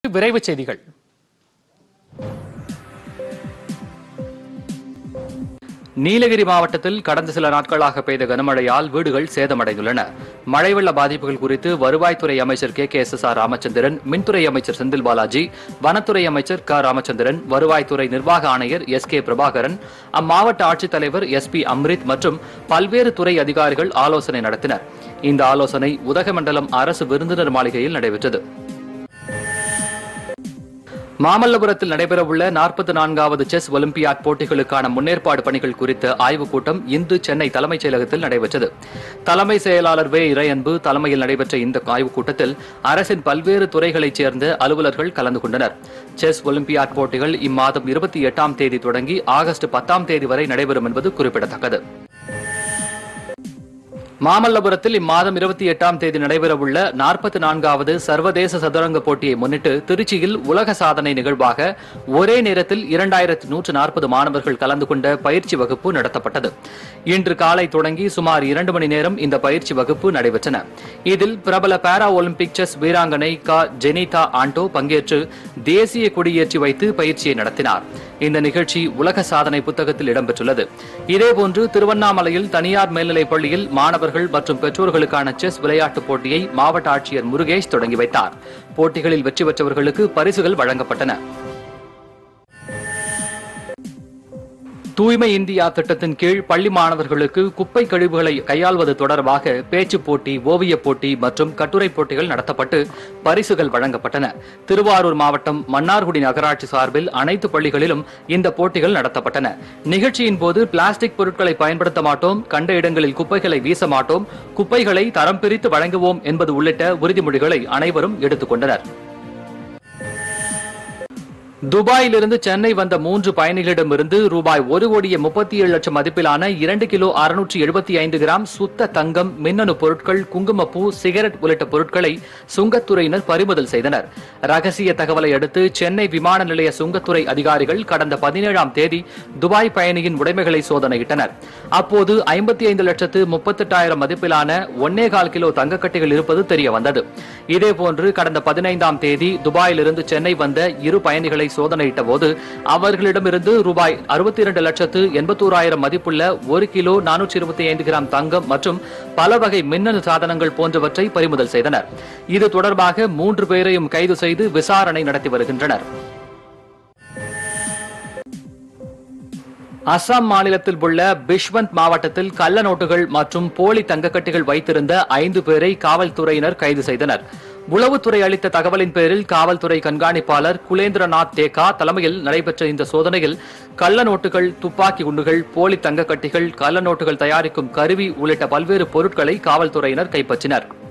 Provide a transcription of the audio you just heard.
விரைவுச் செய்திகள் நீலகிரி மாவட்டத்தில் கடந்த சில நாட்களாக பெய்த கனமழையால் வீடுகள் சேதமடைந்துள்ளன மழை வெள்ள பாதிப்புகள் குறித்து வருவாய்த்துறை அமைச்சர் K K S S R Ramachandran மின்துறை அமைச்சர் செந்தில் பாலாஜி வனத்துறை அமைச்சர் க ராமச்சந்திரன் வருவாய்த்துறை நிர்வாக ஆணையர் எஸ் கே பிரபாகரன் அம்மாவட்ட ஆட்சித்தலைவர் எஸ் பி அம்ரித் மற்றும் பல்வேறு துறை அதிகாரிகள் ஆலோசனை நடத்தினர் இந்த ஆலோசனை உதகமண்டலம் அரசு விருந்தினர் மாளிகையில் நடைபெற்றது மாமல்லபுரத்தில் நடைபெறவுள்ள நாற்பத்தி நான்காவது செஸ் ஒலிம்பியாட் போட்டிகளுக்கான முன்னேற்பாடு பணிகள் குறித்த ஆய்வுக் கூட்டம் இன்று சென்னை தலைமைச் செயலகத்தில் நடைபெற்றது தலைமை செயலாளர் வே இறையன்பு தலைமையில் நடைபெற்ற இந்த ஆய்வுக் கூட்டத்தில் அரசின் பல்வேறு துறைகளைச் சேர்ந்த அலுவலர்கள் கலந்து கொண்டனர் செஸ் ஒலிம்பியாட் போட்டிகள் இம்மாதம் இருபத்தி எட்டாம் தேதி தொடங்கி ஆகஸ்ட் பத்தாம் தேதி வரை நடைபெறும் என்பது குறிப்பிடத்தக்கது மாமல்லபுரத்தில் இம்மாதம் இருபத்தி எட்டாம் தேதி நடைபெறவுள்ள நாற்பத்தி நான்காவது சர்வதேச சதுரங்க போட்டியை முன்னிட்டு திருச்சியில் உலக சாதனை நிகழ்வாக ஒரே நேரத்தில் இரண்டாயிரத்து நூற்று நாற்பது மாணவர்கள் கலந்து கொண்ட பயிற்சி வகுப்பு நடத்தப்பட்டது இன்று காலை தொடங்கி சுமார் இரண்டு மணி நேரம் இந்த பயிற்சி வகுப்பு நடைபெற்றன இதில் பிரபல பாரா ஒலிம்பிக் செஸ் வீராங்கனை க ஜெனிதா ஆண்டோ பங்கேற்று தேசிய கொடியேற்றி வைத்து பயிற்சியை நடத்தினார் இந்த நிகழ்ச்சி உலக சாதனை புத்தகத்தில் இடம்பெற்றுள்ளது இதேபோன்று திருவண்ணாமலையில் தனியார் மேல்நிலைப் பள்ளியில் மாணவர்கள் மற்றும் பெற்றோர்களுக்கான செஸ் விளையாட்டுப் போட்டியை மாவட்ட ஆட்சியர் முருகேஷ் தொடங்கி வைத்தார் போட்டிகளில் வெற்றி பெற்றவர்களுக்கு பரிசுகள் வழங்கப்பட்டன தூய்மை இந்தியா திட்டத்தின் கீழ் பள்ளி மாணவர்களுக்கு குப்பை கழிவுகளை கையாள்வது தொடர்பாக பேச்சுப் போட்டி ஓவியப் போட்டி மற்றும் கட்டுரை போட்டிகள் நடத்தப்பட்டு பரிசுகள் வழங்கப்பட்டன திருவாரூர் மாவட்டம் மன்னார்குடி நகராட்சி சார்பில் அனைத்து பள்ளிகளிலும் இந்த போட்டிகள் நடத்தப்பட்டன நிகழ்ச்சியின் போது பிளாஸ்டிக் பொருட்களை பயன்படுத்த மாட்டோம் கண்ட இடங்களில் குப்பைகளை வீச மாட்டோம் குப்பைகளை தரம் பிரித்து வழங்குவோம் என்பது உள்ளிட்ட உறுதிமொழிகளை அனைவரும் எடுத்துக் கொண்டனர் துபாயிலிருந்து சென்னை வந்த மூன்று பயணிகளிடமிருந்து ரூபாய் ஒரு கோடியே முப்பத்தி ஏழு லட்சம் மதிப்பிலான இரண்டு கிலோ அறுநூற்றி எழுபத்தி ஐந்து கிராம் சுத்த தங்கம் மின்னணு பொருட்கள் குங்குமப்பூ சிகரெட் உள்ளிட்ட பொருட்களை சுங்கத்துறையினர் பறிமுதல் செய்தனர் ரகசிய தகவலை அடுத்து சென்னை விமான நிலைய சுங்கத்துறை அதிகாரிகள் கடந்த பதினேழாம் தேதி துபாய் பயணியின் உடைமைகளை சோதனையிட்டனர் அப்போது ஐம்பத்தி ஐந்து லட்சத்து முப்பத்தெட்டாயிரம் மதிப்பிலான ஒன்னே கால் கிலோ தங்கக்கட்டிகள் இருப்பது தெரிய வந்தது இதேபோன்று கடந்த பதினைந்தாம் தேதி துபாயிலிருந்து சென்னை வந்த இரு பயணிகளை சோதனையிட்ட போது அவர்களிடமிருந்து ரூபாய் அறுபத்தி இரண்டு லட்சத்து எண்பத்தோராயிரம் மதிப்புள்ள ஒரு கிலோ நானூற்றி இருபத்தி ஐந்து கிராம் தங்கம் மற்றும் பல வகை மின்னணு சாதனங்கள் போன்றவற்றை பறிமுதல் செய்தனர் இது தொடர்பாக மூன்று பேரையும் கைது செய்து விசாரணை நடத்தி வருகின்றனர் அசாம் மாநிலத்தில் உள்ள பிஷ்வந்த் மாவட்டத்தில் கள்ள நோட்டுகள் மற்றும் போலி தங்கக்கட்டிகள் வைத்திருந்த ஐந்து பேரை காவல்துறையினர் கைது செய்தனர் உளவுத்துறை அளித்த தகவலின் பேரில் காவல்துறை கண்காணிப்பாளர் குலேந்திரநாத் தேக்கா தலைமையில் நடைபெற்ற இந்த சோதனையில் கள்ள நோட்டுகள் துப்பாக்கி குண்டுகள் போலி தங்கக்கட்டிகள் கள்ள நோட்டுகள் தயாரிக்கும் கருவி உள்ளிட்ட பல்வேறு பொருட்களை காவல்துறையினர் கைப்பற்றினர்